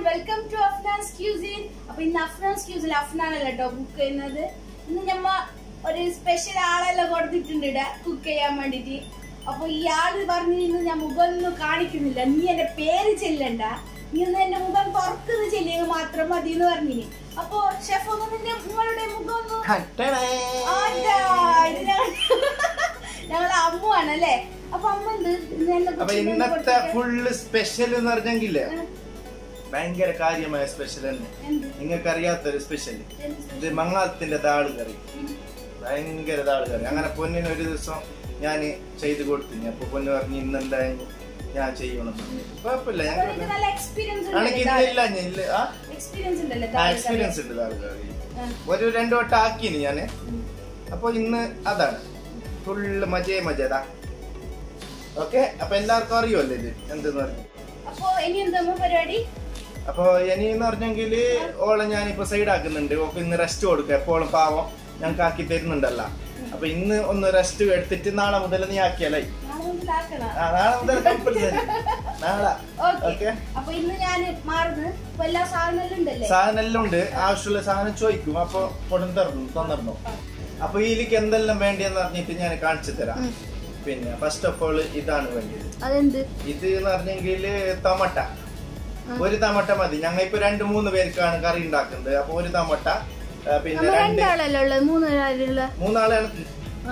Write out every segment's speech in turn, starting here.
Welcome to Afnas cuisine അപ്പൊ ഇന്ന് അഫ്നാസ് ക്യൂസിൽ അഫ്നാനല്ല കേട്ടോ കുക്ക് ചെയ്യുന്നത് ഇന്ന് ഞമ്മ ഒരു സ്പെഷ്യൽ ആളെല്ലാം കൊടുത്തിട്ടുണ്ട് ഇവിടെ കുക്ക് ചെയ്യാൻ വേണ്ടിട്ട് അപ്പൊ ഈ ആള് പറഞ്ഞു ഇന്ന് ഞാൻ മുഖമൊന്നും കാണിക്കുന്നില്ല നീ എന്റെ പേര് ചെല്ലണ്ട നീ ഒന്ന് എന്റെ മുഖം തുറക്കുന്നത് ചെല്ലിയത് മാത്രം മതി എന്ന് പറഞ്ഞിനി അപ്പൊ ഷെഫ് ഒന്ന് നിന്റെ നിങ്ങളുടെ മുഖം ഒന്ന് ആണ്ടാ, ഇത് ഞങ്ങ- ഞങ്ങളെ അമ്മുവാണ് അല്ലേ അപ്പൊ അമ്മ എന്ത് ഇന്ന് എന്നെ അപ്പൊ കുറിച്ച് ഇന്നത്തെ കൊടുത്തിട്ട് ഫുള്ള് സ്പെഷ്യൽ എന്ന് പറഞ്ഞെങ്കിലേ ഭയങ്കര കാര്യമായ സ്പെഷ്യൽ തന്നെ എന്ത്? നിങ്ങൾക്ക് അറിയാത്തൊരു സ്പെഷ്യൽ എന്ത് ഇത് മങ്ങാളത്തിന്റെ ദാള് കറി ഭയങ്കര ദാള് കറി അങ്ങനെ പൊന്നിന് ഒരു ദിവസം ഞാൻ ചെയ്ത് കൊടുത്തു അപ്പൊ പൊന്ന് പറഞ്ഞു ഇന്നെന്തായാലും ഞാൻ ചെയ്യണം കുഴപ്പമില്ല അപ്പൊ ഞങ്ങൾക്ക് നിനക്ക് നല്ല എക്സ്പീരിയൻസ് എനിക്ക് ഉണ്ടല്ലേ ഇന്നില്ല ഞാൻ ഇല്ല ആ എക്സ്പീരിയൻസ് ഉണ്ടല്ലേ എക്സ്പീരിയൻസ് ഉണ്ട് ദാള് കറി ആ. ഒരു രണ്ടു വട്ടം ആക്കിന് ഞാന് ഉം. അപ്പൊ ഇന്ന് അതാണ് ഫുള്ള് മജേ മജേതാ ഓക്കെ അപ്പൊ എല്ലാവർക്കും അറിയുമല്ലോ ഇത് എന്തെന്ന് പറഞ്ഞു അപ്പൊ ഇനി എന്താ പരിപാടി അപ്പൊ ഇനി എന്ന് പറഞ്ഞെങ്കിൽ ഓളെ ഞാനിപ്പോ സൈഡ് ആക്കുന്നുണ്ട് ഓക്ക് ഇന്ന് റെസ്റ്റ് കൊടുക്കുക എപ്പോഴും പാവം ഞങ്ങൾക്ക് ആക്കി തരുന്നുണ്ടല്ല അപ്പൊ ഇന്ന് ഒന്ന് റെസ്റ്റ് എടുത്തിട്ട് നാളെ മുതൽ നീ ആക്കിയാലായി നാളെ മുതൽ ആക്കണ ആ, നാളെ മുതൽ കമ്പൽസറി നാളെ ഓക്കെ ഓക്കെ അപ്പൊ ഇന്ന് ഞാൻ മാറുന്നു അപ്പൊ എല്ലാ സാധനങ്ങളും ഉണ്ടല്ലേ സാധനം എല്ലാം ഉണ്ട് ആവശ്യമുള്ള സാധനം ചോദിക്കും അപ്പൊ കൊണ്ടു തരണം തന്നിരുന്നു അപ്പൊ ഇതിലേക്ക് എന്തെല്ലാം വേണ്ടിയെന്ന് പറഞ്ഞിട്ട് ഞാൻ കാണിച്ചു തരാം ഉം. പിന്നെ ഫസ്റ്റ് ഓഫ് ഓൾ ഇതാണ് വേണ്ടിയത് അതെന്ത് ഇത് എന്ന് പറഞ്ഞെങ്കിൽ ടൊമട്ട ഒരു ടമട്ട മതി ഞങ്ങൾ ഇപ്പൊ രണ്ട് മൂന്ന് പേർക്കാണ് കറി ഉണ്ടാക്കുന്നത് അപ്പൊ ഒരു ടമട്ട ആ, പിന്നെ നമ്മൾ രണ്ട് രണ്ടാളല്ലേ ഉള്ളത് മൂന്ന് പേരുള്ള മൂന്നാളെ എനിക്ക്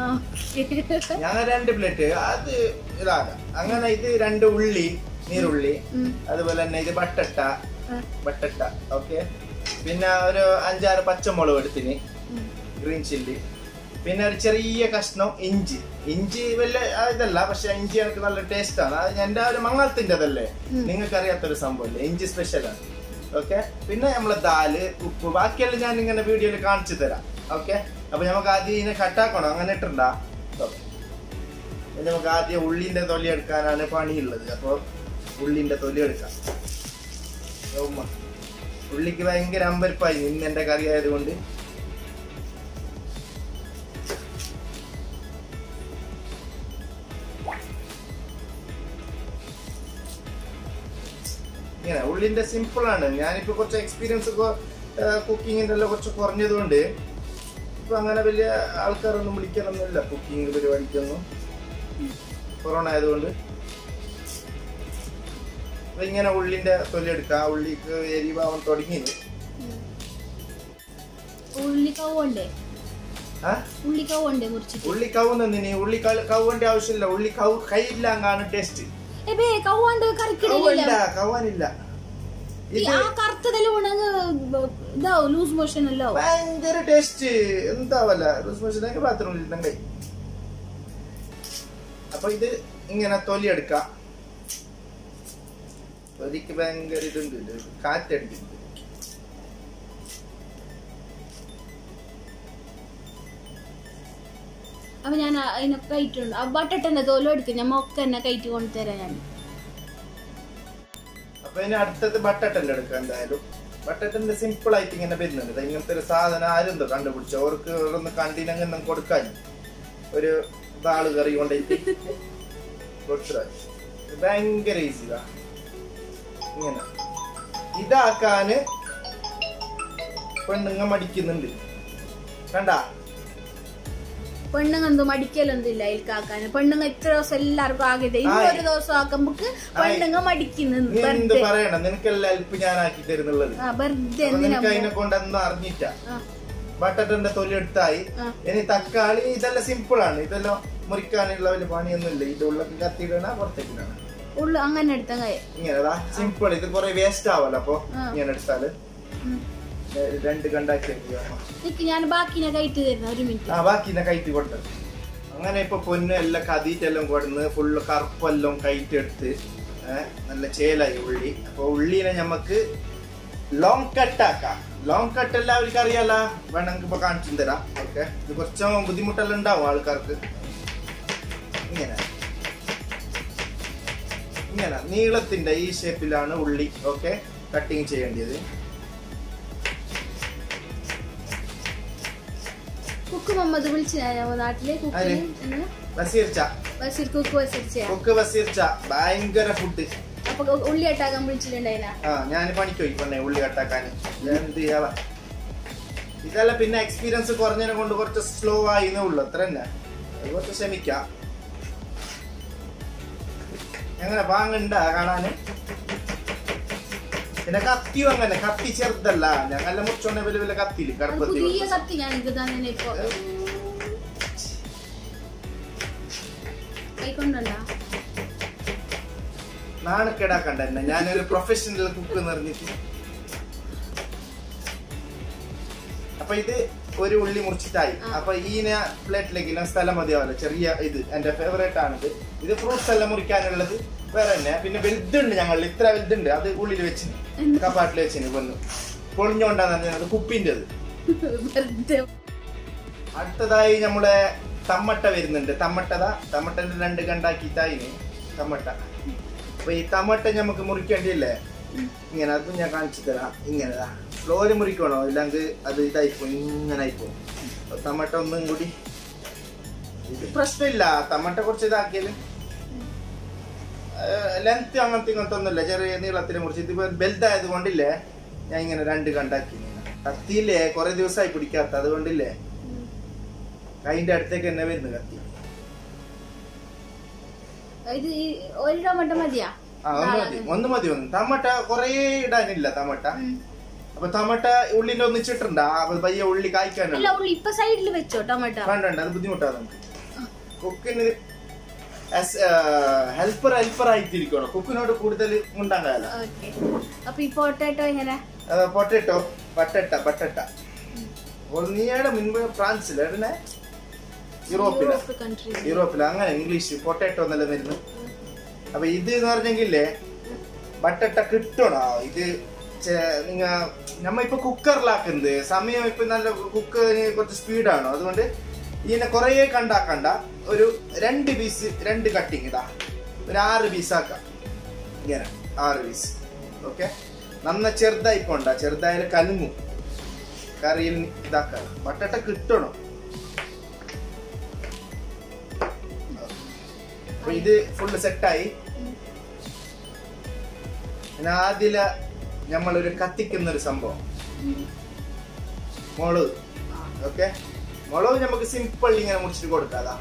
ഞങ്ങൾ രണ്ട് പ്ലേറ്റ് അത് ഇതാകാം അങ്ങനെ ഇത് രണ്ട് ഉള്ളി നീരുള്ളി അതുപോലെ തന്നെ ഇത് ബട്ടട്ട ബട്ടട്ട ഓക്കെ പിന്നെ ഒരു അഞ്ചാറ് പച്ചമുളക് എടുത്തിന് ഗ്രീൻ ചില്ലി പിന്നെ ഒരു ചെറിയ കഷ്ണം ഇഞ്ചി ഇഞ്ചി വലിയ ആ, ഇതല്ല പക്ഷെ ഇഞ്ചി എനിക്ക് നല്ല ടേസ്റ്റ് ആണ് അത് എന്റെ ഒരു മംഗളത്തിന്റെ അതല്ലേ നിങ്ങൾക്ക് അറിയാത്തൊരു സംഭവമല്ലേ ഇഞ്ചി സ്പെഷ്യലാണ് ഓക്കെ പിന്നെ നമ്മളെ ദാല് ഉപ്പ് ബാക്കിയെല്ലാം ഞാൻ ഇങ്ങനെ വീഡിയോയിൽ കാണിച്ചു തരാം ഓക്കെ അപ്പൊ നമുക്ക് ആദ്യം ഇതിനെ കട്ടാക്കണോ അങ്ങനെ ഇട്ടുണ്ടാ ഓക്കെ ഇനി നമുക്ക് ആദ്യം ഉള്ളിന്റെ തൊലി എടുക്കാനാണ് പണിയുള്ളത് അപ്പോൾ ഉള്ളിന്റെ തൊലി എടുക്കാം ഉമ്മ. ഉള്ളിക്ക് ഭയങ്കര അമ്പരിപ്പായി ഇന്ന് എന്റെ കറി ആയതുകൊണ്ട് ഇങ്ങനെ ഉള്ളിന്റെ സിമ്പിൾ ആണ് ഞാനിപ്പോ കുറച്ച് എക്സ്പീരിയൻസ് കുക്കിങ്ങിന്റെ എല്ലാം കുറച്ച് കുറഞ്ഞതുകൊണ്ട് ഇപ്പൊ അങ്ങനെ വലിയ ആൾക്കാരൊന്നും വിളിക്കാനൊന്നുമില്ല കുക്കിംഗ് പരിപാടിക്കൊന്നും കൊറോണ ആയതുകൊണ്ട് അപ്പൊ ഇങ്ങനെ ഉള്ളിന്റെ തൊലി എടുക്കാം ഉള്ളിക്ക് എരിഭാവം തുടങ്ങി ഉള്ളി കവുണ്ടേ ആ ഉള്ളി കവുണ്ടേ മുറിച്ചിട്ട് ഉള്ളി കവുന്നതിന് ഉള്ളി ക- കവുവിന്റെ ആവശ്യമില്ല ഉള്ളി കവ് കൈയില്ലാങ്ങാണ് ടേസ്റ്റ് ഏബേ കവുണ്ട് കറിക്കിടില്ല കവുവല്ല കവാനില്ല ഈ ഇത് ആ കറുത്തതെല്ലാം ഉണങ്ങ് ഇതാവും ലൂസ് മോഷൻ അല്ലോ ഭയങ്കര ടേസ്റ്റ് എന്താവല്ല റോസ് ബാത്റൂമിൽ ഇരുന്നെങ്കിൽ അപ്പൊ ഇത് ഇങ്ങനെ തൊലി എടുക്കാം തൊലിക്ക് ഭയങ്കര ഇതുണ്ട് ഇത് കാറ്റടിക്കുന്നുണ്ട് അപ്പൊ ഞാൻ അതിനൊക്കെ കയറ്റുണ്ട് ആ ബട്ടട്ടന്റെ തോലും എടുക്കും ഞാൻ ഒക്കെ തന്നെ കയറ്റി കൊണ്ടുതരാം ഞാൻ അപ്പൊ ഇനി അടുത്തത് ബട്ടട്ടന്റെ എടുക്കാം എന്തായാലും ബട്ടട്ടന്റെ സിമ്പിൾ ആയിട്ട് ഇങ്ങനെ വരുന്നുണ്ട് ഇത് ഇങ്ങനത്തെ ഒരു സാധനം ആരും എന്തോ കണ്ടുപിടിച്ചു അവർക്ക് ഒന്ന് കണ്ടിനെങ്കിലും കൊടുക്കാൻ ഒരു ദാള് കറി കൊണ്ടേക്ക് കൊടുത്തതാ ഇത് ഭയങ്കര ഈസിതാ ഇങ്ങനെ ഇതാക്കാന് പെണ്ണുങ്ങ മടിക്കുന്നുണ്ട് കണ്ടാ പെണ്ണുങ്ങ എന്തോ മടിക്കലൊന്നുമില്ല അതിൽക്കാക്കാൻ പെണ്ണുങ്ങ ഇത്ര ദിവസം എല്ലാവർക്കും ആകിയത് ഇന്ന് ആയി. ഒരു ദിവസം ആക്കുമ്പോക്ക് പെണ്ണുങ്ങ മടിക്കുന്നു നീ എന്ത് വെറുതെ പറയണം നിനക്കെല്ലാം ഹെൽപ്പ് ഞാൻ ആക്കി തരുന്നുള്ളത് ആ വെറുതെ അപ്പൊ എന്തിനാ നിനക്ക് അതിനെ കൊണ്ടെന്ന് അറിഞ്ഞിട്ടാ ആ, ബട്ടട്ടന്റെ തൊലി എടുത്തായി ആ. ഇനി തക്കാളി ഇതെല്ലാം സിമ്പിൾ ആണ് ഇതെല്ലാം മുറിക്കാനുള്ള വലിയ പണിയൊന്നുമില്ല ഇത് ഉള്ളൊക്കെ കത്തിയിടണ പുറത്തേക്ക് ഇടണം ഉള്ളു അങ്ങനെ എടുത്ത കൈ ഇങ്ങനെ സിമ്പിൾ ഇത് കുറെ വേസ്റ്റ് ആവല്ലോ അപ്പൊ ആ. ഇങ്ങനെ എടുത്താല് ഏ, രണ്ട് കണ്ടാക്കി വെക്കുക നിക്ക് ഞാൻ ബാക്കിനെ കയറ്റി തരുന്ന ഒരു മിനിറ്റ് ആ ബാക്കി ഇന്നെ കയറ്റി കൊടുത്തത് അങ്ങനെ ഇപ്പൊ പൊന്ന് എല്ലാം കതിയിട്ടെല്ലാം കൊടുന്ന് ഫുള്ള് കറുപ്പെല്ലാം കയറ്റെടുത്ത് ഏഹ് നല്ല ചേലായി ഉള്ളി അപ്പൊ ഉള്ളിനെ നമുക്ക് ലോങ് കട്ട് ആക്കാം ലോങ് കട്ട് എല്ലാവർക്കും അറിയാലോ വേണമെങ്കിൽ ഇപ്പൊ കാണിച്ചു തരാം ഓക്കെ ഇത് കുറച്ച് ബുദ്ധിമുട്ടെല്ലാം ഉണ്ടാവും ആൾക്കാർക്ക് ഇങ്ങനെ ഇങ്ങനെ നീളത്തിന്റെ ഈ ഷേപ്പിലാണ് ഉള്ളി ഓക്കെ കട്ടിങ് ചെയ്യേണ്ടത് കുക്ക് മുഹമ്മദ് വിളിച്ചു നാട്ടിലെ ആര്? കുക്കിന് ബസീർച്ച ബസീർ കുക്ക് ബസീർ ചെയ്യാം കൊക്ക് ബസീർച്ച ഭയങ്കര ഫുഡ് അപ്പൊ ഉള്ളി അട്ടാക്കാൻ വിളിച്ചിട്ടുണ്ടായിനാ ആ ഞാൻ പണിക്ക് പോയി പെണ്ണെ ഉള്ളി കട്ടാക്കാൻ എന്ത് ചെയ്യാവാ ഇതെല്ലാം പിന്നെ എക്സ്പീരിയൻസ് കുറഞ്ഞതിനെ കൊണ്ട് കുറച്ച് സ്ലോ ആയിന്നേ ഉള്ളു അത്ര തന്നെ അത് കുറച്ച് ക്ഷമിക്കാം എങ്ങനെ വാങ്ങണ്ട കാണാന് പിന്നെ കത്തിയും അങ്ങനെ കത്തി ചെറുതല്ല ഞങ്ങളെ മുറിച്ചോണ്ട വലിയ വലിയ കത്തിയില്ല അത് കറുപ്പത്തി പുതിയ കത്തി ഞാൻ എനിക്ക് തന്നെ ഇപ്പൊ കൈക്കൊണ്ടല്ല നാണക്കേടാക്കണ്ട എന്നെ ഞാനൊരു പ്രൊഫഷണൽ കുക്ക് നിറഞ്ഞിട്ട് അപ്പൊ ഇത് ഒരു ഉള്ളി മുറിച്ചിട്ടായി ആ. അപ്പൊ ഈ പ്ലേറ്റിലേക്ക് ഞാൻ സ്ഥലം മതിയാവല്ലോ ചെറിയ ഇത് എന്റെ ഫേവറേറ്റ് ആണിത് ഇത് ഫ്രൂട്ട്സ് എല്ലാം മുറിക്കാനുള്ളത് വേറെ തന്നെ പിന്നെ വലുതുണ്ട് ഞങ്ങൾ ഇത്ര വലുതുണ്ട് അത് ഉള്ളിൽ വെച്ചിന് കപ്പാട്ടിൽ വെച്ചിന് വന്നു പൊളിഞ്ഞോണ്ടാന്ന് പറഞ്ഞത് കുപ്പിൻ്റെത് വെറുതെ അടുത്തതായി നമ്മളെ തമ്മട്ട വരുന്നുണ്ട് തമ്മട്ടതാ തമ്മട്ടന്റെ രണ്ട് കണ്ടാക്കിട്ടായിന് തമ്മട്ട അപ്പൊ ഈ തമ്മട്ട നമുക്ക് മുറിക്കേണ്ടിയില്ലേ ഇങ്ങനെ അതും ഞാൻ കാണിച്ചു തരാം ഇങ്ങനെതാ ഫ്ലോര് മുറിക്കണോ ഇല്ലെങ്കിൽ അത് ഇതായിപ്പോ ഇങ്ങനെ ആയിപ്പോ അപ്പൊ തമ്മട്ട ഒന്നും കൂടി ഇത് പ്രശ്നമില്ല തമ്മട്ട കുറച്ച് ഇതാക്കിയാലും ലെങ്ത് അങ്ങനത്തെ ഇങ്ങനത്തെ ഒന്നുമില്ല ചെറിയ നീളത്തിൽ മുറിച്ച് ഇതിപ്പോ ബെൽറ്റായത് കൊണ്ടില്ലേ ഞാൻ ഇങ്ങനെ രണ്ട് കണ്ടാക്കി കത്തിയില്ലേ കുറെ ദിവസമായി പിടിക്കാത്ത അതുകൊണ്ടില്ലേ കൈന്റെ അടുത്തേക്ക് തന്നെ വരുന്നു കത്തി ഇത് ഈ ഒരു ടൊമാറ്റോ മതിയാ ആ ഒന്ന് മതി ഒന്ന് മതി ഒന്ന് ടമട്ട കൊറേ ഇടാനില്ല ടമട്ട ഉം. അപ്പൊ ടമട്ട ഉള്ളിന്റെ ഒന്നിച്ചിട്ടുണ്ടാ അപ്പൊ പയ്യെ ഉള്ളി അല്ല കായ്ക്കാനുണ്ട് ഉള്ളി ഇപ്പൊ സൈഡിൽ വെച്ചോ ടൊമാറ്റോ വേണ്ട അത് ബുദ്ധിമുട്ടാണ് നമുക്ക് കുക്കിന് ഹെൽപ്പർ ഹെൽപ്പർ ആയിട്ടിരിക്കണം കുക്കിനോട് കൂടുതൽ ഉണ്ടാകാല ഓക്കെ അപ്പൊ ഈ പൊട്ടാറ്റോ എങ്ങനെ പൊട്ടറ്റോ പട്ടട്ട പട്ടട്ട നീയുടെ മുൻപ് ഫ്രാൻസിലെ യൂറോപ്പിലെ യൂറോപ്പ് കൺട്രി യൂറോപ്പിൽ അങ്ങനെ ഇംഗ്ലീഷ് പൊട്ടാറ്റോ എന്നല്ല വരുന്നത് അപ്പൊ ഇത് എന്ന് പറഞ്ഞെങ്കിലേ ബട്ടട്ട കിട്ടണോ ഇത് ചെ- നിങ്ങ നമ്മ ഇപ്പൊ കുക്കറിലാക്കുന്നത് സമയം ഇപ്പൊ നല്ല കുക്കറിന് കുറച്ച് സ്പീഡാണോ അതുകൊണ്ട് ഇതിനെ കുറേ കണ്ടാക്കണ്ട ഒരു രണ്ട് പീസ് രണ്ട് കട്ടിങ് ഇതാ ഒരു ആറ് പീസ് ആക്കാം ഇങ്ങനെ ആറ് പീസ് ഓക്കെ നന്ന ചെറുതായി പോണ്ട ചെറുതായാലും കലങ്ങും കറിയിൽ ഇതാക്കാം ബട്ടട്ട കിട്ടണം അപ്പൊ ഇത് ഫുള്ള് സെറ്റായി പിന്നെ ആദ്യം നമ്മളൊരു കത്തിക്കുന്ന ഒരു സംഭവം മുളക് ഓക്കെ മുളക് നമുക്ക് സിമ്പിൾ ഇങ്ങനെ മുറിച്ചിട്ട് കൊടുക്കാതാ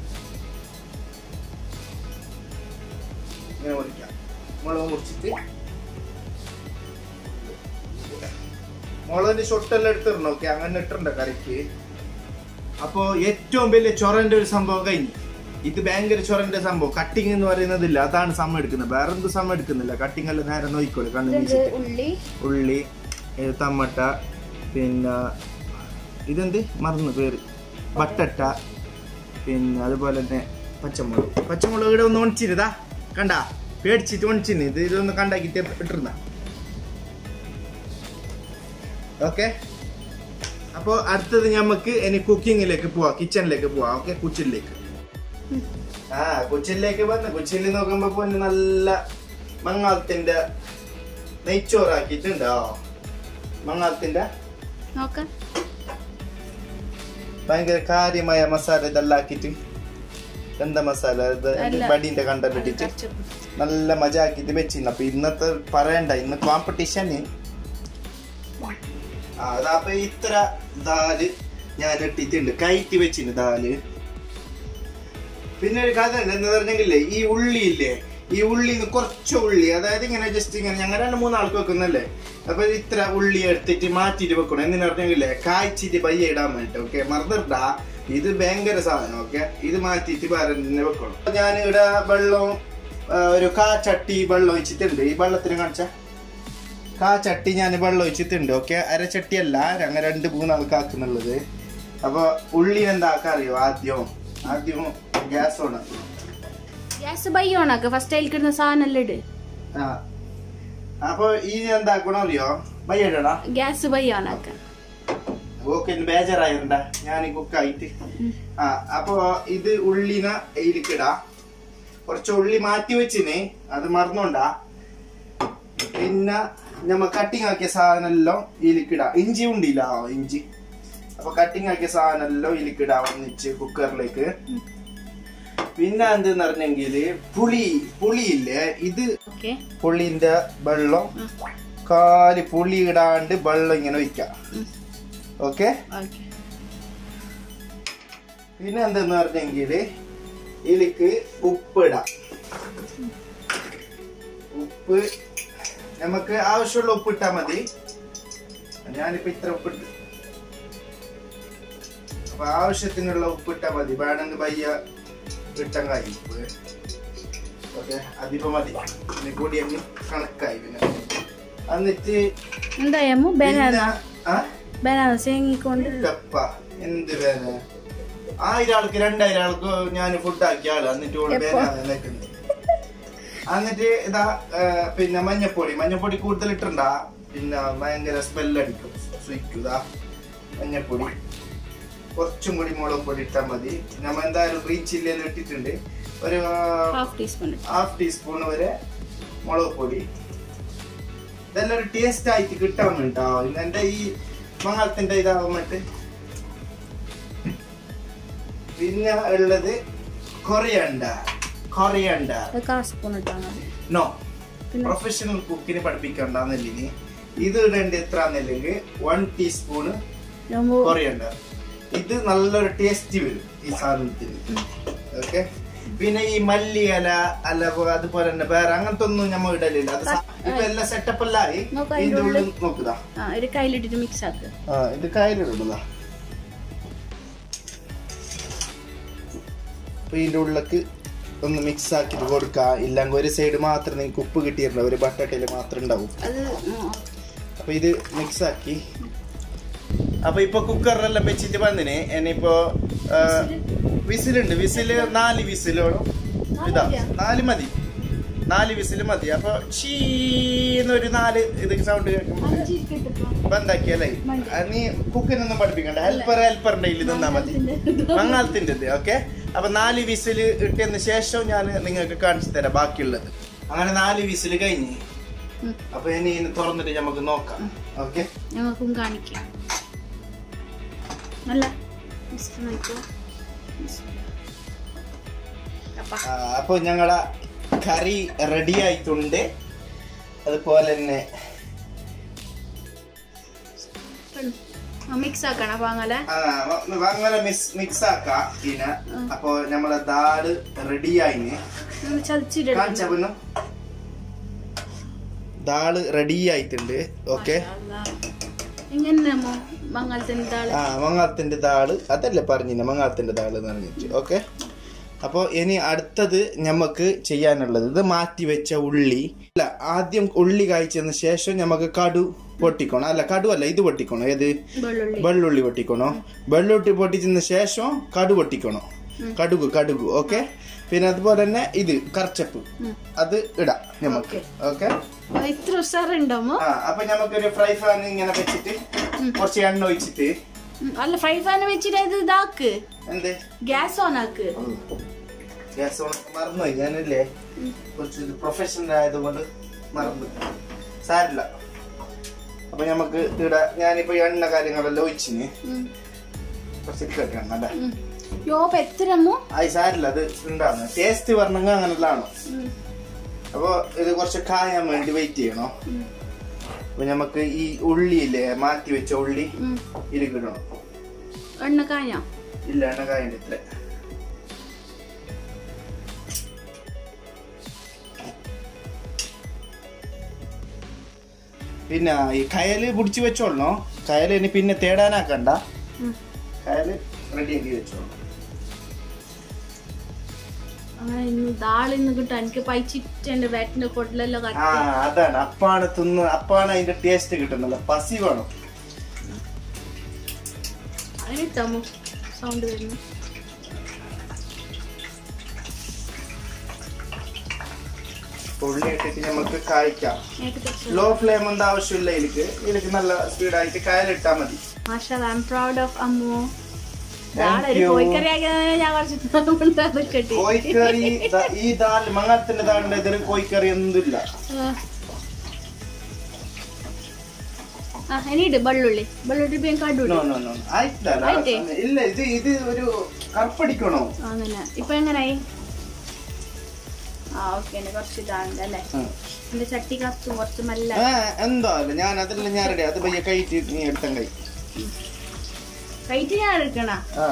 ഇങ്ങനെ മുറിക്കാം മുളക് മുറിച്ചിട്ട് മുളകിന്റെ ഷൊട്ടെല്ലാം എടുത്തിടണം ഓക്കെ അങ്ങനെ ഇട്ടിട്ടുണ്ട് കറിക്ക് അപ്പോ ഏറ്റവും വലിയ ചൊറന്റെ ഒരു സംഭവം കഴിഞ്ഞു ഇത് ഭയങ്കര ചൊറന്റെ സംഭവം കട്ടിങ് എന്ന് പറയുന്നതില്ല അതാണ് സമയം എടുക്കുന്നത് വേറെ എന്ത് സമയം എടുക്കുന്നില്ല കട്ടിങ് എല്ലാം നേരെ നോക്കിക്കോളി കണ്ണു ഇത് വീശിട്ട് ഉള്ളി ഉള്ളി ഏ, തമ്മട്ട പിന്നെ ഇതെന്ത് മറന്നു പേര് ബട്ടട്ട പിന്നെ അതുപോലെ തന്നെ പച്ചമുളക് പച്ചമുളക് ഇവിടെ ഒന്ന് ഒണിച്ചിരുതാ കണ്ട പേടിച്ചിട്ട് ഒണിച്ചിന് ഇത് ഇതൊന്ന് കണ്ടാക്കിട്ട് ഇട്ടിരുന്ന ഓക്കെ അപ്പോൾ അടുത്തത് നമുക്ക് ഇനി കുക്കിങ്ങിലേക്ക് പോവാം കിച്ചണിലേക്ക് പോവാം ഓക്കെ കുച്ചിലേക്ക് ആ കൊച്ചിലേക്ക് വന്ന് കൊച്ചിയിൽ നോക്കുമ്പോ പിന്നെ നല്ല മങ്ങാളത്തിന്റെ നെയ്ച്ചോറാക്കിയിട്ടുണ്ടോ മങ്ങാളത്തിന്റെ നോക്കാം ഭയങ്കര കാര്യമായ മസാല ഇതെല്ലാം ആക്കിയിട്ട് എന്താ മസാല ഇത് അല്ല. ബടീന്റെ കണ്ടിട്ടിട്ട് നല്ല മജ ആക്കിയിട്ട് വെച്ചിരുന്നു അപ്പൊ ഇന്നത്തെ പറയണ്ട ഇന്ന് കോമ്പറ്റീഷന് ആ അതപ്പൊ ഇത്ര ദാല് ഞാൻ ഇട്ടിട്ടുണ്ട് കയറ്റി വെച്ചിന് ദാല് പിന്നെ ഒരു കഥ ഉണ്ട് എന്ന് പറഞ്ഞെങ്കിലേ ഈ ഉള്ളി ഇല്ലേ ഈ ഉള്ളിന്ന് കുറച്ച് ഉള്ളി അതായത് ഇങ്ങനെ ജസ്റ്റ് ഇങ്ങനെ ഞങ്ങൾ രണ്ട് മൂന്നാൾക്ക് വെക്കുന്നല്ലേ അപ്പൊ ഇത്ര ഉള്ളി എടുത്തിട്ട് മാറ്റിട്ട് വെക്കണം എന്ന് പറഞ്ഞെങ്കിലേ കായ്ച്ചിട്ട് പയ്യെ ഇടാൻ വേണ്ടിട്ട് ഓക്കെ മറന്നിട്ടാ ഇത് ഭയങ്കര സാധനം ഓക്കെ ഇത് മാറ്റിയിട്ട് വേറെ തന്നെ വെക്കണം അപ്പൊ ഞാൻ ഇവിടെ വെള്ളം ആ, ഒരു കാ ചട്ടി വെള്ളം ഒഴിച്ചിട്ടുണ്ട് ഈ വെള്ളത്തിന് കാണിച്ച കാ ചട്ടി ഞാൻ വെള്ളം ഒഴിച്ചിട്ടുണ്ട് ഓക്കെ അരച്ചട്ടി അല്ല ഞങ്ങൾ രണ്ട് മൂന്നാൾക്ക് ആക്കുന്നുള്ളത് അപ്പൊ ഉള്ളി എന്താക്കാ അറിയോ ആദ്യം ആദ്യം ഗ്യാസ് ഓൺ ആക്കും ഗ്യാസ് ബൈ ഓണാക്ക ഫസ്റ്റ് അതിൽ കിട്ടുന്ന സാധനം എല്ലാം ഇട് ആ അപ്പൊ ഈ എന്താക്കണം അറിയോ ബയ്യടാ ഗ്യാസ് ബൈ ഓണാക്ക ഓക്കെ ബേജാറായിരണ്ട ഞാൻ കുക്കായിട്ട് ആ അപ്പൊ ഇത് ഉള്ളിന ഇതിലേക്കിടാ കുറച്ച് ഉള്ളി മാറ്റി വെച്ചിന് അത് മറന്നോണ്ടാ പിന്നെ നമ്മ കട്ടിങ് ആക്കിയ സാധനം എല്ലാം ഇതിലേക്കിടാ ഇഞ്ചി ഉണ്ടില്ല ഇഞ്ചി അപ്പൊ കട്ടിങ് ആക്കിയ സാധനം എല്ലാം ഇതിലേക്കിടാ ഒന്നിച്ച് കുക്കറിലേക്ക് പിന്നെ എന്തെന്ന് പറഞ്ഞെങ്കിൽ പുളി പുളിയില്ലേ ഇത് ഓക്കെ പുളിന്റെ വെള്ളം കാല് പുളി ഇടാണ്ട് വെള്ളം ഇങ്ങനെ ഒഴിക്കാം ഓക്കെ ഓക്കെ പിന്നെ എന്തെന്ന് പറഞ്ഞെങ്കിൽ ഇതിലേക്ക് ഉപ്പിടാം ഉപ്പ് നമുക്ക് ആവശ്യമുള്ള ഉപ്പ് ഇട്ടാ മതി ഞാനിപ്പോ ഇത്ര ഉപ്പിട്ട് അപ്പൊ ആവശ്യത്തിനുള്ള ഉപ്പ് ഇട്ടാ മതി വേണമെങ്കിൽ പയ്യ ഇട്ടാൻ കഴിയും ഉപ്പ് ഓക്കെ അതിപ്പോ മതി പിന്നെ കൂടിയെങ്കിൽ കണക്കായി പിന്നെ എന്നിട്ട് എന്തായാമോ ബനാന പിന്നെ ആ ബനാന സേങ്ങിക്കൊണ്ട് ഇല്ലപ്പ എന്ത് വേന ആയിരം ആൾക്ക് രണ്ടായിരം ആൾക്ക് ഞാൻ ഫുഡ് ആക്കിയ ആള് എന്നിട്ട് ഓള് വേനാണ് നിൽക്കുന്നത് എന്നിട്ട് ഇതാ ആ, പിന്നെ മഞ്ഞപ്പൊടി മഞ്ഞപ്പൊടി കൂടുതൽ ഇട്ടുണ്ടാ പിന്നെ ഭയങ്കര സ്മെല്ലടിക്കും സുയിക്കും ഇതാ മഞ്ഞപ്പൊടി കുറച്ചും കൂടി മുളക് പൊടി ഇട്ടാൽ മതി നമ്മ എന്തായാലും ഗ്രീൻ ചില്ലിയെല്ലാം ഇട്ടിട്ടുണ്ട് ഒരു ഹാഫ് ടീസ്പൂൺ ഹാഫ് ടീസ്പൂൺ വരെ മുളക് പൊടി ഇതെല്ലാം ഒരു ടേസ്റ്റ് ആയിട്ട് കിട്ടാൻ വേണ്ടിട്ടോ എന്റെ ഈ മംഗളത്തിന്റെ ഇതാവാൻ വേണ്ടി പിന്നെ ഉള്ളത് കൊറിയണ്ട കൊറിയണ്ട കാ സ്പൂൺ ഇട്ടാൽ മതി നോ പിന്നെ? പ്രൊഫഷണൽ കുക്കിനെ പഠിപ്പിക്കണ്ടെന്നില്ലെങ്കിൽ ഇത് ഇടേണ്ട എത്ര എന്നില്ലെങ്കിൽ വൺ ടീസ്പൂണ് നമ്മ കൊറിയണ്ട ഇത് നല്ലൊരു ടേസ്റ്റ് വരും ഈ സാധനത്തിന് ഓക്കെ പിന്നെ ഈ മല്ലി ഇല അല്ല പോ- അതുപോലെ തന്നെ വേറെ അങ്ങനത്തെ ഒന്നും ഞമ്മ ഇടലില്ല അത് സാ- ഇപ്പൊ എല്ലാം സെറ്റപ്പ് എല്ലാം ആയി നോക്കാം, ഇതിന്റെ ഇതിന്റെ ഉള്ളിൽ നോക്കുതാ ആ ഒരു കയ്യിലിട്ടിട്ട് മിക്സ് ആക്കുക ആ ഇത് കയ്യിലിടുന്നതാ അപ്പൊ ഇതിന്റെ ഉള്ളിലേക്ക് ഒന്ന് മിക്സ് ആക്കിട്ട് കൊടുക്കുക ഇല്ലെങ്കിൽ ഒരു സൈഡ് മാത്രം നിങ്ങൾക്ക് ഉപ്പ് കിട്ടിയിട്ടുണ്ടാവും ഒരു ബട്ടട്ടയിൽ മാത്രം ഉണ്ടാവും അത് അപ്പൊ ഇത് മിക്സ് ആക്കി അപ്പൊ ഇപ്പൊ കുക്കറിലെല്ലാം വെച്ചിട്ട് വന്നിന് ഇനിയിപ്പോ വിസിലുണ്ട് വിസില് നാല് വിസിലോളം ഇതാ നാല് മതി നാല് വിസില് മതി അപ്പൊ ഷീന്നൊരു നാല് ഇത് സൗണ്ട് കേൾക്കുമ്പോ ബന്ധാക്കിയല്ലേ മതി. അത് നീ കുക്കിനൊന്നും പഠിപ്പിക്കണ്ട ഹെൽപ്പർ ഹെൽപ്പറിന്റെ ഇതിൽ നിന്നാ മതി മങ്ങാലത്തിന്റെ ഓക്കെ അപ്പൊ നാല് വിസില് ഇട്ടതിന് ശേഷം ഞാൻ നിങ്ങൾക്ക് കാണിച്ചു തരാം ബാക്കിയുള്ളത് അങ്ങനെ നാല് വിസില് കഴിഞ്ഞ് അപ്പൊ ഇനി ഇനി തുറന്നിട്ട് നമുക്ക് നോക്കാം ഓക്കെ ഞങ്ങൾക്കും കാണിക്കാം നല്ല നോക്കോ അപ്പ അപ്പൊ ഞങ്ങളെ കറി റെഡി ആയിട്ടുണ്ട് അതുപോലെ തന്നെ മിക്സ് ആക്കണം അപ്പൊ അങ്ങനെ ആ, വ- അങ്ങനെ മിക്സ് മിക്സ് ആക്കാം പിന്നെ അപ്പൊ നമ്മളെ ദാല് റെഡി ആയിന് ചതച്ചിട്ട് കാണിച്ചപ്പോ ദാള് റെഡി ആയിട്ടുണ്ട് ഓക്കെ ഇങ്ങനെ മംഗളത്തിന് താള് ആ മങ്ങാത്തിന്റെ ദാള് അതല്ലേ പറഞ്ഞില്ല മങ്ങാത്തിന്റെ ദാള് എന്ന് പറഞ്ഞിട്ട് ഓക്കെ അപ്പോൾ ഇനി അടുത്തത് നമുക്ക് ചെയ്യാനുള്ളത് ഇത് മാറ്റി വെച്ച ഉള്ളി അല്ല ആദ്യം ഉള്ളി കായ്ച്ചതിന് ശേഷം നമുക്ക് കടു പൊട്ടിക്കണം അല്ല കടു അല്ല ഇത് പൊട്ടിക്കണം ഏത് വെള്ളുള്ളി വെള്ളുള്ളി പൊട്ടിക്കണോ വെള്ളുള്ളി പൊട്ടിച്ചതിന് ശേഷം കടു പൊട്ടിക്കണം കടുക് കടുക് ഓക്കെ പിന്നെ അതുപോലെ തന്നെ ഇത് കർച്ചപ്പ് അത് ഇടാം നമുക്ക് ഓക്കെ ഇത്ര ഉസാറുണ്ടാമോ ആ അപ്പൊ നമുക്കൊരു ഫ്രൈ പാൻ ഇങ്ങനെ വെച്ചിട്ട് കുറച്ച് എണ്ണ ഒഴിച്ചിട്ട് അല്ല ഫ്രൈ പാൻ വെച്ചിട്ട് ഇത് ഇതാക്ക് എന്ത് ഗ്യാസ് ഓൺ ആക്ക് ഗ്യാസ് ഓൺ മറന്നുപോയി ഞാനില്ലേ കുറച്ച് പ്രൊഫഷണൽ ആയതുകൊണ്ട് മറന്നു സാരില്ല അപ്പൊ നമുക്ക് ഇവിടെ ഞാനിപ്പോ ഈ എണ്ണ കാര്യങ്ങളെല്ലാം ഒഴിച്ചിന് ഉം. കുറച്ച് കേൾക്കണം അല്ലേ ഉം. യോപ്പ് എത്രമോ ആയി സാരില്ല അത് ഉണ്ടാവുന്നത് ടേസ്റ്റ് പറഞ്ഞെങ്കിൽ അങ്ങനെയുള്ളതാണോ അപ്പൊ ഇത് കുറച്ച് കായാൻ വേണ്ടി വെയിറ്റ് ചെയ്യണോ അപ്പൊ നമുക്ക് ഈ ഉള്ളിയില്ലേ മാറ്റി വെച്ച ഉള്ളി ഇതിലിടണം എണ്ണ കാഞ്ഞ ഇല്ല എണ്ണ കായണ്ട ഇത്ര പിന്നെ ഈ കയല് പിടിച്ച് വെച്ചോളണോ കയല് ഇനി പിന്നെ തേടാനാക്കണ്ട കയല് റെഡിയാക്കി വെച്ചോളൂ അങ്ങനെ ഇന്ന് ദാളിന്ന് കിട്ടാൻ എനിക്ക് പൈച്ചിട്ട് എന്റെ ബാറ്റിന്റെ കൊട്ടിലെല്ലാം ആ അതാണ് അപ്പാണ് തിന്ന് അപ്പാണ് അതിന്റെ ടേസ്റ്റ് കിട്ടുന്നത് പസി വേണം അതിനിട്ടാമോ സൗണ്ട് വരുന്നു ഉള്ളി ഇട്ടിട്ട് നമുക്ക് കായ്ക്കാം ഏകദേശം ലോ ഫ്ലെയിം ഒന്നും ആവശ്യമില്ല ഇതിലേക്ക് ഇതിലേക്ക് നല്ല സ്പീഡായിട്ട് കയലിട്ടാ മതി മാഷാ I am proud of Ammu Thank ദാളൊരു you. കോഴിക്കറി ആക്കിയതാണ് ഞാൻ കുറച്ച് കിട്ടി കോഴിക്കറി ദാ- ഈ ദാൽ മങ്ങാത്തിന്റെ ദാലിന്റെ ഇതിൽ കോഴിക്കറി ഒന്നുമില്ല ആ ഇനിയിട്ട് ബള്ളുള്ളി ബള്ളുള്ളി ഇപ്പൊ ഞാൻ കണ്ടുള്ളി നോ നോ നോ ആയിട്ടില്ല ആയിട്ടേ? ഇല്ല ഇത് ഇത് ഒരു കറുപ്പടിക്കണോ അങ്ങനെ ഇപ്പൊ എങ്ങനായി ആ ഓക്കെ കുറച്ച് ഇതാണ്ട് അല്ലേ ഉം. എന്റെ ചട്ടി കത്തും കുറച്ച് മെല്ല ആ, എന്തോ അല്ല ഞാൻ അതിലെല്ലാം ഞാൻ റെഡി അത് പയ്യെ കയറ്റി നീ എടുത്തം കൈ കൈറ്റ് ഞാൻ എടുക്കണ ആ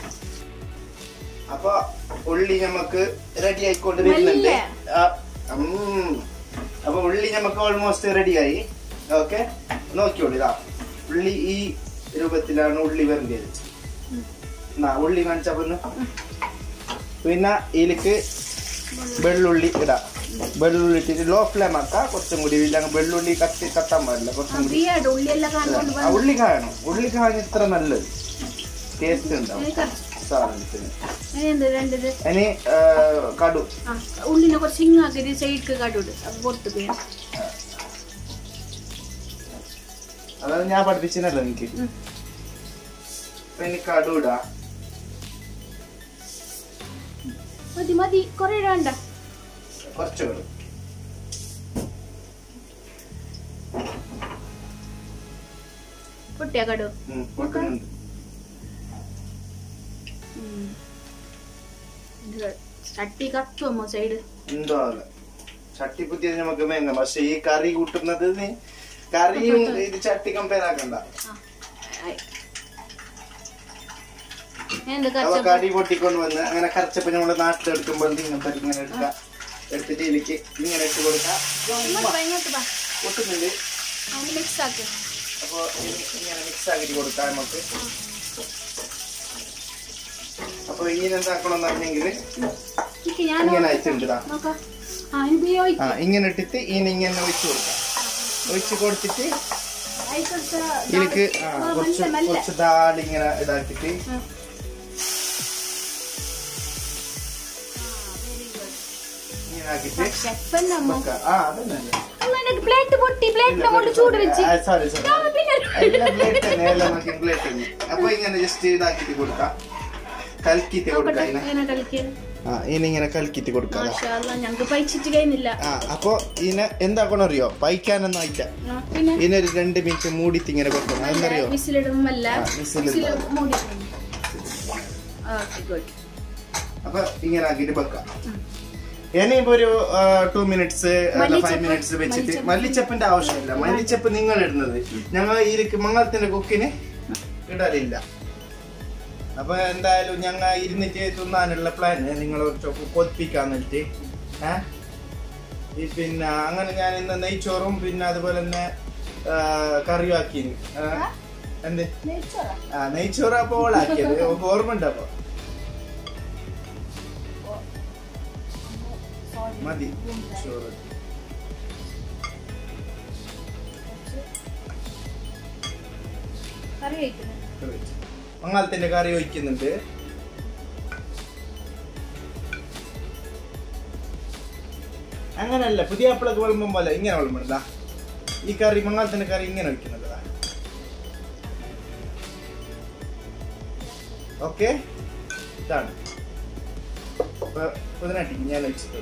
അപ്പൊ ഉള്ളി നമുക്ക് റെഡി ആയിക്കൊണ്ട് വരുന്നുണ്ട് നല്ല. ആ, ഉം. അപ്പൊ ഉള്ളി നമുക്ക് ഓൾമോസ്റ്റ് റെഡിയായി ഓക്കെ നോക്കിയോളൂ ഇതാ ഉള്ളി ഈ രൂപത്തിലാണ് ഉള്ളി വരേണ്ടത് എന്നാ ഉള്ളി കാണിച്ചപ്പോ ഒന്ന്. പിന്നെ ഇതിലേക്ക് വെള്ളുള്ളി ഇടാം വെള്ളുള്ളി ഇട്ടിട്ട് ലോ ഫ്ലെയിം ആക്കാം കുറച്ചും കൂടി ഇല്ലെങ്കിൽ വെള്ളുള്ളി കത്തി കത്താൻ പാടില്ല കുറച്ചും കൂടി ഫ്രീയായിട്ട് ഉള്ളിയെല്ലാം കാണുകൊണ്ട് ആ, ഉള്ളി കായണം ഉള്ളി കായന ഇത്ര നല്ലത് ടേസ്റ്റ് ഉണ്ടാവും സാധനത്തിന് എന്ത് രണ്ടത് ഇനി ആ, കടു ആ ഉള്ളിനെ കുറച്ച് ഇങ്ങാക്കിട്ട് സൈഡിക്ക് കാട്ടിവിട് അപ്പൊ പുറത്ത് പോയി അതായത് ഞാൻ പഠിപ്പിച്ചല്ലോ എനിക്ക് ഉം. അപ്പൊ ഇനി കടു ഇടാ മതി മതി കൊറേ ഇടണ്ട കുറച്ച് കടു പൊട്ടിയാ കടു ഉം, പൊട്ടുന്നുണ്ട്. ചട്ടി കത്തുമോ സൈഡ് എന്തോ അല്ല ചട്ടിപ്പുത്തി നമുക്ക് വേണ്ട പക്ഷെ ഈ കറി കൂട്ടുന്നത് നീ കറിയും ഇത് ചട്ടി കമ്പയർ ആക്കണ്ട എന്ത് അവ കച്ച കറി പൊട്ടിക്കൊണ്ട് വന്ന് അങ്ങനെ കറച്ചപ്പ് നമ്മുടെ നാട്ടിലെടുക്കുമ്പോൾ ഇങ്ങനത്തെ ഇങ്ങനെ എടുക്കുക എടുത്തിട്ട് ഇതിലേക്ക് ഇങ്ങനെ ഇട്ട് കൊടുക്കാം ഇങ്ങോട്ട് വാ, ഇങ്ങോട്ട് വാ പൊട്ടുന്നുണ്ട് നമുക്ക് മിക്സ് ആക്ക് അപ്പൊ ഇനി ഇങ്ങനെ മിക്സ് ആക്കിട്ട് കൊടുക്കാം നമുക്ക് അപ്പൊ ഇങ്ങനെ എന്താക്കണം പറഞ്ഞെങ്കിൽ എനിക്ക് ഞാൻ ഇങ്ങനെ അയച്ചിട്ടുണ്ടാ നോക്കാം ആ ഇനി ഉപയോഗിക്കും ആ ഇങ്ങനെ ഇട്ടിട്ട് ഇനി ഇങ്ങനെ ഒഴിച്ചു കൊടുക്കാം ഒഴിച്ച് കൊടുത്തിട്ട് ആയിക്കോട്ടെ ഇതിലേക്ക് ആ, ആ, കുറച്ച് മെല്ലെ, മെല്ലെ. കുറച്ച് ദാൽ ഇങ്ങനെ ഇതാക്കിയിട്ട് ആ. ഇങ്ങനെ ആക്കിയിട്ട് ഷെഫന്നെ അമ്മ വെക്കാം. ആ അതന്നെ അമ്മ എനിക്ക് പ്ലേറ്റ് പൊട്ടി പ്ലേറ്റിനെ കൊണ്ട് ചൂട് വെച്ച് സോറി സോറി ഞാൻ പിന്നെ എല്ലാം plate തന്നെ, എല്ലാം നോക്കി plate തന്നെ. അപ്പൊ ഇങ്ങനെ ജസ്റ്റ് ഇതാക്കിട്ട് കൊടുക്കാം കലക്കിട്ട് നോക്കട്ടെ കൊടുക്കാം ഇതിനെ. എങ്ങനെ കളിക്കാൻ ആ ഇനി ഇങ്ങനെ കലക്കിട്ട് കൊടുക്കാം മാഷാല്ല ഞങ്ങക്ക് പൈച്ചിട്ട് കഴിയുന്നില്ല ആ അപ്പൊ ഇതിനെ എന്താക്കണം അറിയോ പൈക്കാനൊന്നും ആയിട്ട ആ, പിന്നെ ഇതിനൊരു രണ്ട് മിനിറ്റ് മൂടിയിട്ട് ഇങ്ങനെ വെക്കണം അതെന്തറിയോ വിസിലിടുമല്ല ആ, വിസിലിടും. വിസിൽ മൂടി ഓക്കെ ഗുഡ് അപ്പൊ ഇങ്ങനെ ആക്കിട്ട് വെക്കാം ഇനിയിപ്പോ ഒരു ടു മിനിറ്റ്സ് ഫൈവ് മല്ലിച്ചപ്പ്, മിനിറ്റ്സ് വെച്ചിട്ട് മല്ലിച്ചപ്പ്. മല്ലിച്ചപ്പിന്റെ ആവശ്യമില്ല മല്ലിച്ചപ്പ് നിങ്ങൾ ഇടുന്നത് ഞങ്ങൾ ഈ മംഗളത്തിന്റെ കുക്കിന് ഇടലില്ല അപ്പൊ എന്തായാലും ഞങ്ങൾ ഇരുന്നിട്ട് തിന്നാനുള്ള പ്ലാൻ നിങ്ങൾ കൊതിപ്പിക്കാന്നിട്ട് ഏഹ് ഈ പിന്നെ അങ്ങനെ ഞാൻ ഇന്ന് നെയ്ച്ചോറും പിന്നെ അതുപോലെ തന്നെ ആ, കറിയും ആക്കിന് എന്ത് നെയ്ച്ചോറാ ആ നെയ്ച്ചോറ് അപ്പൊ ഓളാക്കിയത് ഓക്ക് ഓർമ്മ ഉണ്ട് അപ്പൊ സോറി മതി ചോറ് കറി കഴിക്കുന്നത് മംഗളത്തിന്റെ കറി ഒഴിക്കുന്നുണ്ട് അങ്ങനല്ല പുതിയ അപ്പളൊക്കെ വിളമ്പും പോലെ ഇങ്ങനെ വിളമ്പണ്ട ഈ കറി മംഗളത്തിന്റെ കറി ഇങ്ങനെ ഒഴിക്കുന്നുണ്ട് ഓക്കെ ഇതാണ് അപ്പൊ പുതിനാട്ടിക്ക് ഞാൻ ഒഴിച്ചിട്ട്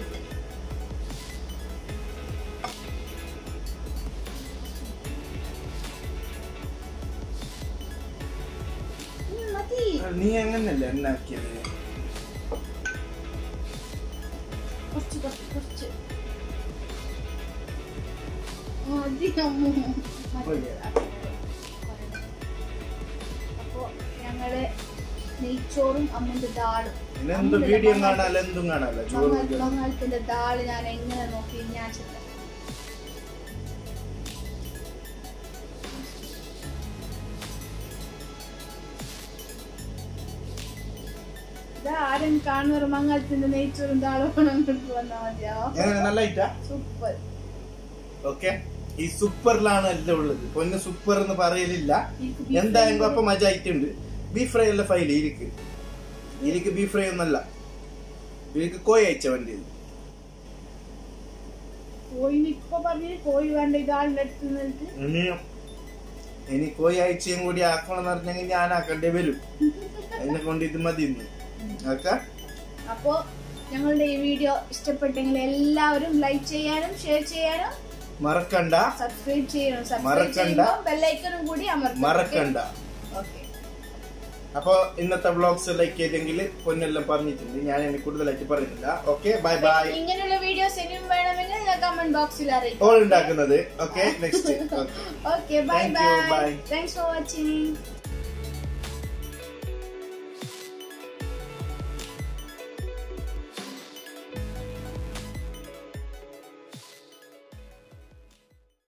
മതി നീ അങ്ങനല്ലേ എന്നാക്കിയത് കുറച്ച് കുറച്ച് കുറച്ച് മതി അമ്മു. മതി. അപ്പൊ ഞങ്ങള് നെയ്ച്ചോറും അമ്മന്റെ ദാളും ഇന്നെന്ത് വീഡിയോ കാണാല്ല എന്തും കാണാല്ല ചോറ് വെക്കണം. മംഗളത്തിന്റെ ദാള് ഞാൻ എങ്ങനെ നോക്കി ഞാൻ ചിന്ത ആരും കാണുന്നവർ മംഗളത്തിന്റെ നെയ്ച്ചോറും ദാളും കൊണ്ടിട്ട് വന്നാ മതിയോ എങ്ങനെ നല്ല ഐറ്റാ സൂപ്പർ ഓക്കെ ഈ സൂപ്പറിലാണ് എല്ലാം ഉള്ളത് പൊന്ന് സൂപ്പർ എന്ന് പറയലില്ല എന്തായാലും അപ്പൊ മജ ആയിട്ടുണ്ട് ബീഫ് ഫ്രൈ അല്ല ഫൈൽ ഇരിക്ക് ഇരിക്ക് ബീഫ് ഫ്രൈ ഒന്നല്ല ഇരിക്ക് കോഴി അയച്ച വണ്ടി കോയിന് ഇപ്പൊ പറഞ്ഞു കോഴി വേണ്ട ഇതാളുടെ അടുത്ത് നിന്നിട്ട് ഇനി ഇനി കോഴി അയച്ചയും കൂടി ആക്കണം എന്ന് പറഞ്ഞെങ്കിൽ ഞാൻ ആക്കേണ്ടി വരും അതിനെ കൊണ്ട് ഇത് മതി ഇന്ന് ഓക്കെ അപ്പോ ഞങ്ങളുടെ ഈ വീഡിയോ ഇഷ്ടപ്പെട്ടെങ്കിൽ എല്ലാവരും ലൈക്ക് ചെയ്യാനും ഷെയർ ചെയ്യാനും മറക്കണ്ട സബ്സ്ക്രൈബ് ചെയ്യണം സബ്സ്ക്രൈബ് മറക്കണ്ട. ചെയ്യുമ്പോൾ ബെല്ലൈക്കണും കൂടി അമർത്തണം മറക്കണ്ട ഓക്കെ അപ്പൊ ഇന്നത്തെ വ്ളോഗ്സ് ലൈക്ക് ചെയ്തെങ്കിൽ പൊന്നെല്ലാം പറഞ്ഞിട്ടുണ്ട് ഞാൻ ഇനി കൂടുതലായിട്ട് പറയുന്നില്ല ഓക്കെ ബൈ ബൈ ഇങ്ങനെയുള്ള വീഡിയോസ് ഇനിയും വേണമെങ്കിൽ നിങ്ങൾ കമന്റ് ബോക്സിൽ അറിയിക്കും ഓൾ ഉണ്ടാക്കുന്നത് okay next okay bye Thank you, bye bye. Thanks for watching